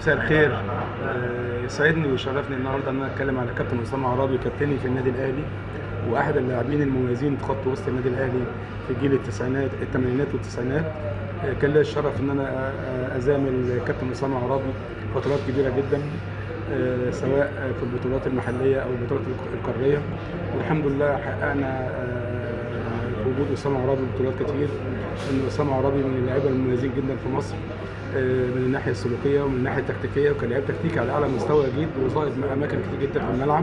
مساء الخير آه، يسعدني ويشرفني النهارده ان انا اتكلم على كابتن اسامه عرابي كابتني في النادي الاهلي واحد اللاعبين المميزين في خط وسط النادي الاهلي في جيل التسعينات الثمانينات والتسعينات آه، كان لي الشرف ان انا آه، ازامل كابتن اسامه عرابي فترات كبيره جدا آه، سواء في البطولات المحليه او البطولات القاريه والحمد لله حققنا آه، في وجود اسامه عرابي بطولات كتير ان اسامه عرابي من اللعيبه المميزين جدا في مصر آه، من الناحيه السلوكيه ومن الناحيه التكتيكيه وكان لعيب تكتيكي على اعلى مستوى جيد وصائد اماكن كتير جدا في الملعب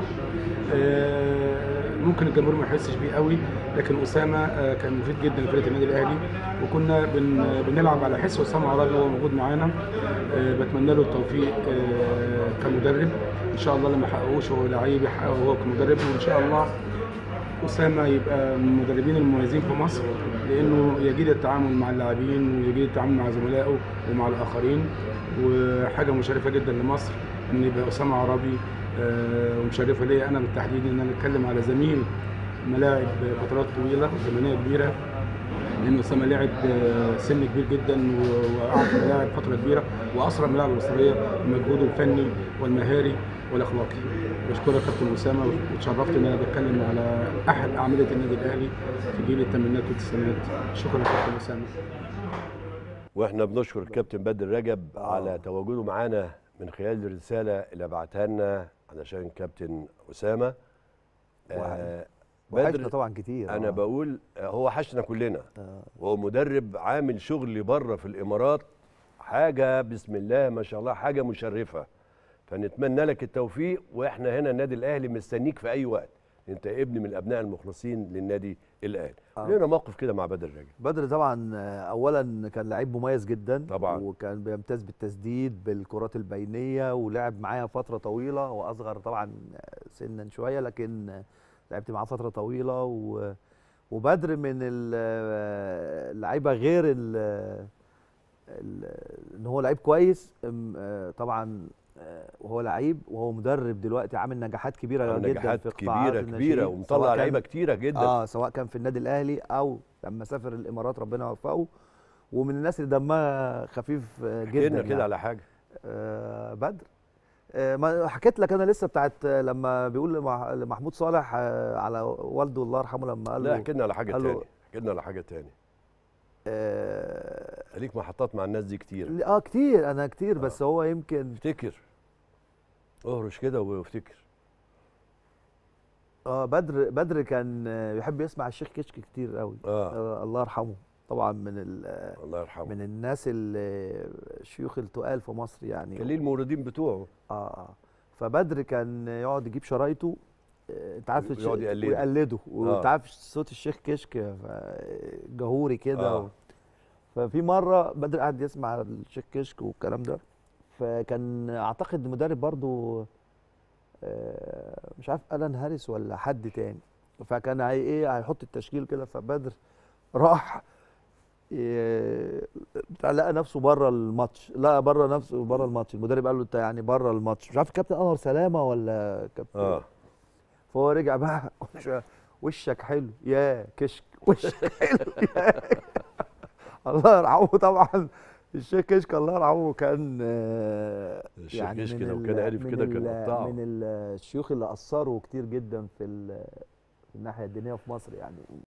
آه، ممكن الجمهور ما يحسش بيه قوي لكن اسامه آه، كان مفيد جدا لفرقه النادي الاهلي وكنا بن بنلعب على حس اسامه عرابي وهو موجود معانا آه، بتمنى له التوفيق آه، كمدرب ان شاء الله لما يحققوش هو لعيب يحققه هو كمدرب وان شاء الله اسامه يبقى من المدربين المميزين في مصر لانه يجيد التعامل مع اللاعبين ويجيد التعامل مع زملائه ومع الاخرين وحاجه مشرفه جدا لمصر ان يبقى اسامه عربي آه، ومشرفه ليا انا بالتحديد ان انا اتكلم على زميل ملاعب فترات طويله زمنيه كبيره لان اسامه لعب آه، سن كبير جدا و- وقعد في الملاعب فتره كبيره واسرى الملاعب المصريه بمجهوده الفني والمهاري والاخلاقي. بشكرك كابتن اسامه واتشرفت ان انا بتكلم على احد اعمده النادي الاهلي في جيل الثمانينات والتسعينات. شكرا كابتن اسامه. واحنا بنشكر الكابتن بدر رجب على تواجده معانا من خلال الرساله اللي بعتها لنا علشان كابتن اسامه آه وحشنا بدر طبعا كتير انا آه. بقول آه، هو حشنا كلنا آه. وهو مدرب عامل شغل بره في الامارات حاجه بسم الله ما شاء الله حاجه مشرفه فنتمنى لك التوفيق واحنا هنا النادي الاهلي مستنيك في اي وقت انت ابن من الابناء المخلصين للنادي الاهلي آه. لنا موقف كده مع بدر رجب بدر طبعا آه، اولا كان لعيب مميز جدا طبعاً. وكان بيمتاز بالتسديد بالكرات البينيه ولعب معايا فتره طويله واصغر طبعا آه، سنا شويه لكن آه، لعبت معاه فتره طويله و وبدر من ال- آه، اللعيبه غير ال ال- ان هو لعيب كويس أم، آه، طبعا آه، وهو لعيب وهو مدرب دلوقتي عامل نجاحات كبيره عامل جدا نجاحات في قطاعات كبيره الناشئين، كبيره سواء ومطلع كان- لعيبه كتيره جدا اه سواء كان في النادي الاهلي او لما سافر الامارات ربنا يوفقه ومن الناس اللي دمها خفيف آه، احكي جدا لنا كده يعني. على حاجه آه بدر آه ما حكيت لك انا لسه بتاعت آه، لما بيقول لمح- لمحمود صالح آه على والده الله يرحمه لما قال لا له احكي لنا على حاجه قال له- تاني احكي لنا على حاجه تاني آه, ليك محطات مع الناس دي كتير اه كتير انا كتير آه. بس هو يمكن افتكر اهرش كده وافتكر اه بدر بدر كان آه، بيحب يسمع الشيخ كشك كتير قوي اه آه الله يرحمه طبعا من ال- آه، الله يرحمه من الناس ال- الشيوخ التقال في مصر يعني كان ليه الموردين بتوعه اه اه فبدر كان يقعد يجيب شرايطه آه، انت عارف الش- ويقعد يقلده. ويقلده وانت آه. عارف صوت الشيخ كشك ف- جهوري كده آه. و... ففي مره بدر قاعد يسمع الشيخ كشك والكلام ده فكان اعتقد المدرب برضو آه، مش عارف الان هاريس ولا حد تاني فكان هي ايه هيحط التشكيل كده فبدر راح ي- بتاع لقى نفسه بره الماتش لقى بره نفسه بره الماتش المدرب قال له انت يعني بره الماتش مش عارف كابتن انور سلامه ولا كابتن اه فهو رجع بقى وش- وشك حلو يا كشك وشك حلو يا الله يرحمه طبعا الشيخ كشك الله يرحمه كان آه، الشيخ من كشك لو ال- كان عارف من كده كان ال- قطعه. من ال- الشيوخ اللي اثروا كتير جدا في ال- في الناحيه الدينيه في مصر يعني